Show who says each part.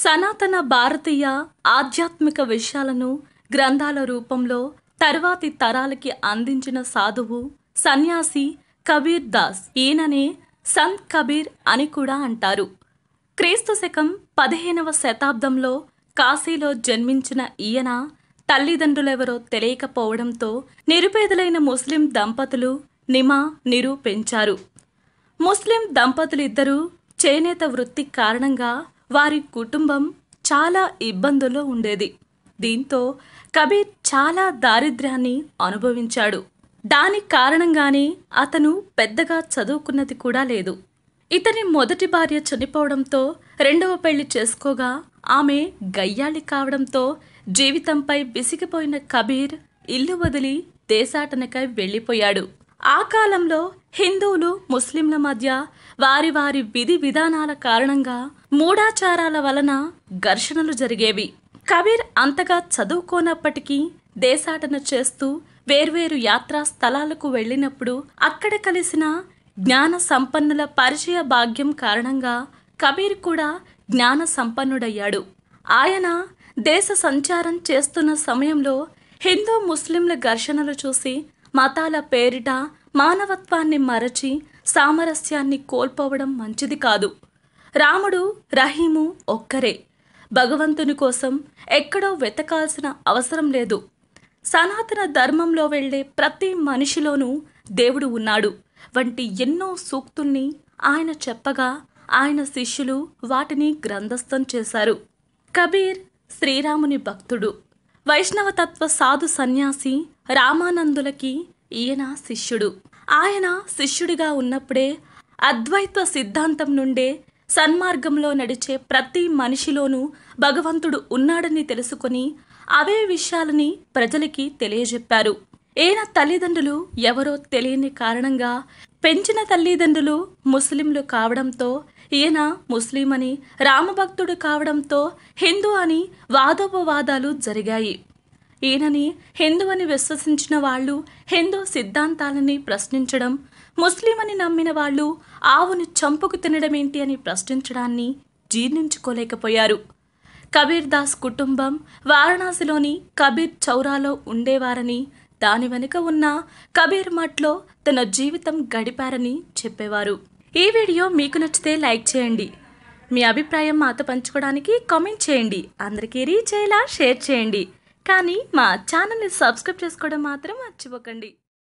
Speaker 1: సనాతన భారతీయ ఆధ్యాత్మిక విషయాలను గ్రంథాల రూపంలో తర్వాతి తరాలకి అందించిన సాధువు సన్యాసి కబీర్ దాస్ ఈయననే సంత్ కబీర్ అని కూడా అంటారు క్రీస్తు శకం పదిహేనవ శతాబ్దంలో కాశీలో జన్మించిన ఈయన తల్లిదండ్రులెవరో తెలియకపోవడంతో నిరుపేదలైన ముస్లిం దంపతులు నిమా నిరు పెంచారు ముస్లిం దంపతులిద్దరూ చేనేత వృత్తి కారణంగా వారి కుటుంబం చాలా ఇబ్బందుల్లో ఉండేది దీంతో కబీర్ చాలా దారిద్ర్యాన్ని అనుభవించాడు దాని కారణంగానే అతను పెద్దగా చదువుకున్నది కూడా లేదు ఇతని మొదటి భార్య చనిపోవడంతో రెండవ పెళ్లి చేసుకోగా ఆమె గయ్యాళి కావడంతో జీవితంపై విసిగిపోయిన కబీర్ ఇల్లు వదిలి దేశాటనకై వెళ్ళిపోయాడు ఆ కాలంలో హిందువులు ముస్లింల మధ్య వారి వారి విధి విధానాల కారణంగా మూఢాచారాల వలన ఘర్షణలు జరిగేవి కబీర్ అంతగా చదువుకోనప్పటికీ దేశాటన చేస్తూ వేర్వేరు యాత్రా స్థలాలకు వెళ్ళినప్పుడు అక్కడ కలిసిన జ్ఞాన సంపన్నుల పరిచయ భాగ్యం కారణంగా కబీర్ కూడా జ్ఞాన సంపన్నుడయ్యాడు ఆయన దేశ సంచారం చేస్తున్న సమయంలో హిందూ ముస్లింల ఘర్షణలు చూసి మతాల పేరిట మానవత్వాన్ని మరచి సామరస్యాన్ని కోల్పోవడం మంచిది కాదు రాముడు రహీము ఒక్కరే భగవంతుని కోసం ఎక్కడో వెతకాల్సిన అవసరం లేదు సనాతన ధర్మంలో వెళ్ళే ప్రతి మనిషిలోనూ దేవుడు ఉన్నాడు వంటి ఎన్నో సూక్తుల్ని ఆయన చెప్పగా ఆయన శిష్యులు వాటిని గ్రంథస్థం చేశారు కబీర్ శ్రీరాముని భక్తుడు వైష్ణవతత్వ సాధు సన్యాసి రామానందులకి ఈయన శిష్యుడు ఆయన శిష్యుడిగా ఉన్నప్పుడే అద్వైత సిద్ధాంతం నుండే సన్మార్గంలో నడిచే ప్రతి మనిషిలోనూ భగవంతుడు ఉన్నాడని తెలుసుకొని అవే విషయాలని ప్రజలకి తెలియజెప్పారు ఈయన తల్లిదండ్రులు ఎవరో తెలియని కారణంగా పెంచిన తల్లిదండ్రులు ముస్లింలు కావడంతో ఈయన ముస్లిం అని రామభక్తుడు కావడంతో హిందూ అని వాదోపవాదాలు జరిగాయి ఈయనని హిందూ అని విశ్వసించిన వాళ్ళు హిందూ సిద్ధాంతాలని ప్రశ్నించడం ముస్లిం అని నమ్మిన వాళ్ళు ఆవుని చంపుకు తినడమేంటి అని ప్రశ్నించడాన్ని జీర్ణించుకోలేకపోయారు కబీర్ దాస్ కుటుంబం వారణాసిలోని కబీర్ చౌరాలో ఉండేవారని దాని వెనుక ఉన్న కబీర్ మఠ్లో తన జీవితం గడిపారని చెప్పేవారు ఈ వీడియో మీకు నచ్చితే లైక్ చేయండి మీ అభిప్రాయం మాతో పంచుకోవడానికి కామెంట్ చేయండి అందరికీ రీచ్ అయ్యేలా షేర్ చేయండి కానీ మా ఛానల్ని సబ్స్క్రైబ్ చేసుకోవడం మాత్రం మర్చిపోకండి